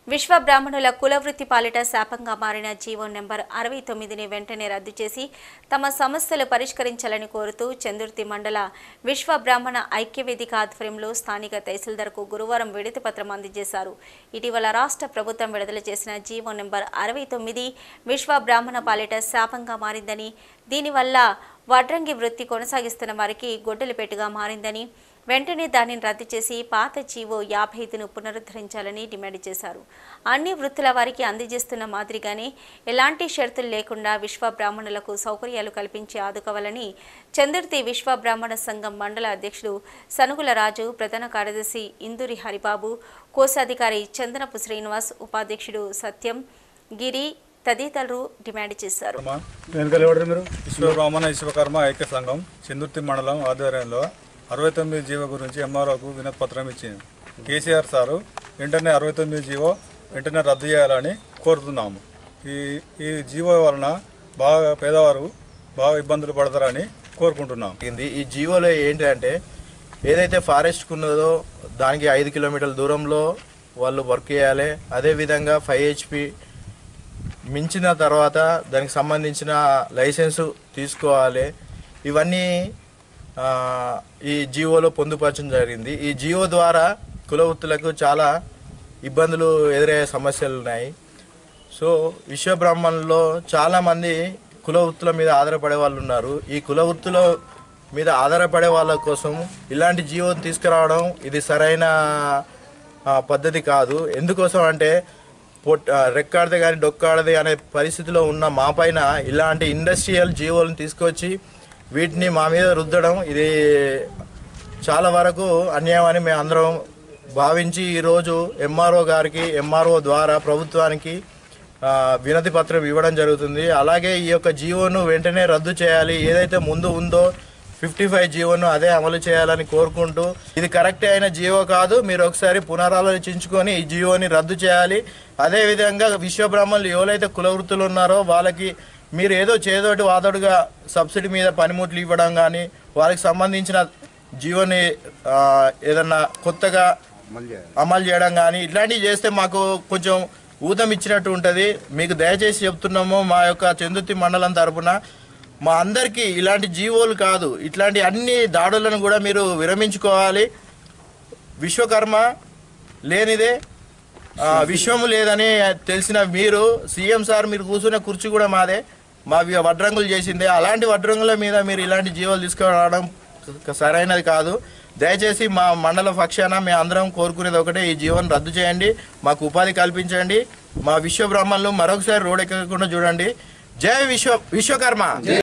విశ్వ బ్రాహ్మణుల కులవృత్తి పాలిట శాపంగా మారిన జీవో నెంబర్ అరవై తొమ్మిదిని వెంటనే రద్దు చేసి తమ సమస్యలు పరిష్కరించాలని కోరుతూ చందుర్తి మండల విశ్వ బ్రాహ్మణ ఐక్యవేదిక ఆధ్వర్యంలో స్థానిక తహసీల్దార్కు గురువారం విడతి పత్రం అందజేశారు ఇటీవల రాష్ట్ర ప్రభుత్వం విడుదల చేసిన జీవో నెంబర్ అరవై తొమ్మిది విశ్వ బ్రాహ్మణ పాలిట శాపంగా మారిందని దీనివల్ల వడ్రంగి వృత్తి కొనసాగిస్తున్న వారికి గొడ్డలిపెట్టుగా మారిందని వెంటనే దానిని రద్దు చేసి పాత జీవో యాభై ఐదును పునరుద్ధరించాలని డిమాండ్ చేశారు అన్ని వృత్తుల వారికి అందజేస్తున్న మాదిరిగానే ఎలాంటి షరతులు లేకుండా విశ్వ బ్రాహ్మణులకు సౌకర్యాలు కల్పించి ఆదుకోవాలని చందుర్తి విశ్వ బ్రాహ్మణ సంఘం మండల అధ్యక్షుడు సనుగుల రాజు ప్రధాన కార్యదర్శి ఇందూరి హరిబాబు కోశాధికారి చందనపు శ్రీనివాస్ ఉపాధ్యక్షుడు సత్యం గిరి తదితరులు డిమాండ్ చేశారు కర్మ వెనకాల ఎవరు మీరు విశ్వబ్రాహ్మణ విశ్వకర్మ ఐక్య సంఘం చందుర్తి మండలం ఆధ్వర్యంలో అరవై తొమ్మిది జీవో గురించి ఎంఆర్ఓకు వినతి పత్రం ఇచ్చింది కేసీఆర్ సారు వెంటనే అరవై తొమ్మిది జీవో వెంటనే రద్దు చేయాలని కోరుతున్నాము ఈ ఈ జీవో వలన బాగా పేదవారు బాగా ఇబ్బందులు పడతారని కోరుకుంటున్నాం జరిగింది ఈ జీవోలో ఏంటంటే ఏదైతే ఫారెస్ట్ ఉన్నదో దానికి ఐదు కిలోమీటర్ల దూరంలో వాళ్ళు వర్క్ చేయాలి అదేవిధంగా ఫైవ్ హెచ్పి మించిన తర్వాత దానికి సంబంధించిన లైసెన్సు తీసుకోవాలి ఇవన్నీ ఆ, ఈ జీవోలో పొందుపరచడం జరిగింది ఈ జీవో ద్వారా కుల వృత్తులకు చాలా ఇబ్బందులు ఎదురయ్యే సమస్యలు ఉన్నాయి సో విశ్వబ్రహ్మణంలో చాలామంది కుల వృత్తుల మీద ఆధారపడే వాళ్ళు ఉన్నారు ఈ కుల వృత్తుల మీద ఆధారపడే వాళ్ళ కోసం ఇలాంటి జీవోని తీసుకురావడం ఇది సరైన ఆ, పద్ధతి కాదు ఎందుకోసం అంటే పొట్ ఆ, రెక్కాడితే కానీ డొక్కాడదే అనే పరిస్థితిలో ఉన్న మా పైన ఇలాంటి ఇండస్ట్రియల్ జీవోలను తీసుకొచ్చి వీటిని మా మీద రుద్దడం ఇది చాలా వరకు అన్యాయం అని మేము అందరం భావించి ఈరోజు ఎంఆర్ఓ గారికి ఎంఆర్ఓ ద్వారా ప్రభుత్వానికి ఆ, వినతి పత్రం ఇవ్వడం జరుగుతుంది అలాగే ఈ యొక్క జీవోను వెంటనే రద్దు చేయాలి ఏదైతే ముందు ఉందో ఫిఫ్టీ ఫైవ్ జీవోను అదే అమలు చేయాలని కోరుకుంటూ ఇది కరెక్ట్ అయిన జీవో కాదు మీరు ఒకసారి పునరాలోచించుకొని ఈ జీవోని రద్దు చేయాలి అదేవిధంగా విశ్వబ్రహ్మణులు ఎవరైతే కుల వృత్తులు ఉన్నారో వాళ్ళకి మీరు ఏదో చేదోటి వాదోడుగా సబ్సిడీ మీద పనిముట్లు ఇవ్వడం కానీ వాళ్ళకి సంబంధించిన జీవోని ఆ, ఏదన్నా కొత్తగా అమలు చేయడం కానీ ఇట్లాంటివి చేస్తే మాకు కొంచెం ఊతం ఇచ్చినట్టు ఉంటుంది మీకు దయచేసి చెప్తున్నాము మా యొక్క చందుర్తి మండలం తరపున మా అందరికీ ఇలాంటి జీవోలు కాదు ఇట్లాంటి అన్ని దాడులను కూడా మీరు విరమించుకోవాలి విశ్వకర్మ లేనిదే ఆ, విశ్వము లేదని తెలిసిన మీరు సీఎం సార్ మీరు కూర్చునే కుర్చీ కూడా మాదే మా వి- వడ్రంగులు చేసిందే అలాంటి వడ్రంగుల మీద మీరు ఇలాంటి జీవోలు తీసుకురావడం సరైనది కాదు దయచేసి మా మండల పక్షాన మేము అందరం కోరుకునేది ఒకటే ఈ జీవోని రద్దు చేయండి మాకు ఉపాధి కల్పించండి మా విశ్వ బ్రహ్మణులు మరొకసారి రోడ్ ఎక్కకుండా చూడండి జై విశ్వ విశ్వకర్మ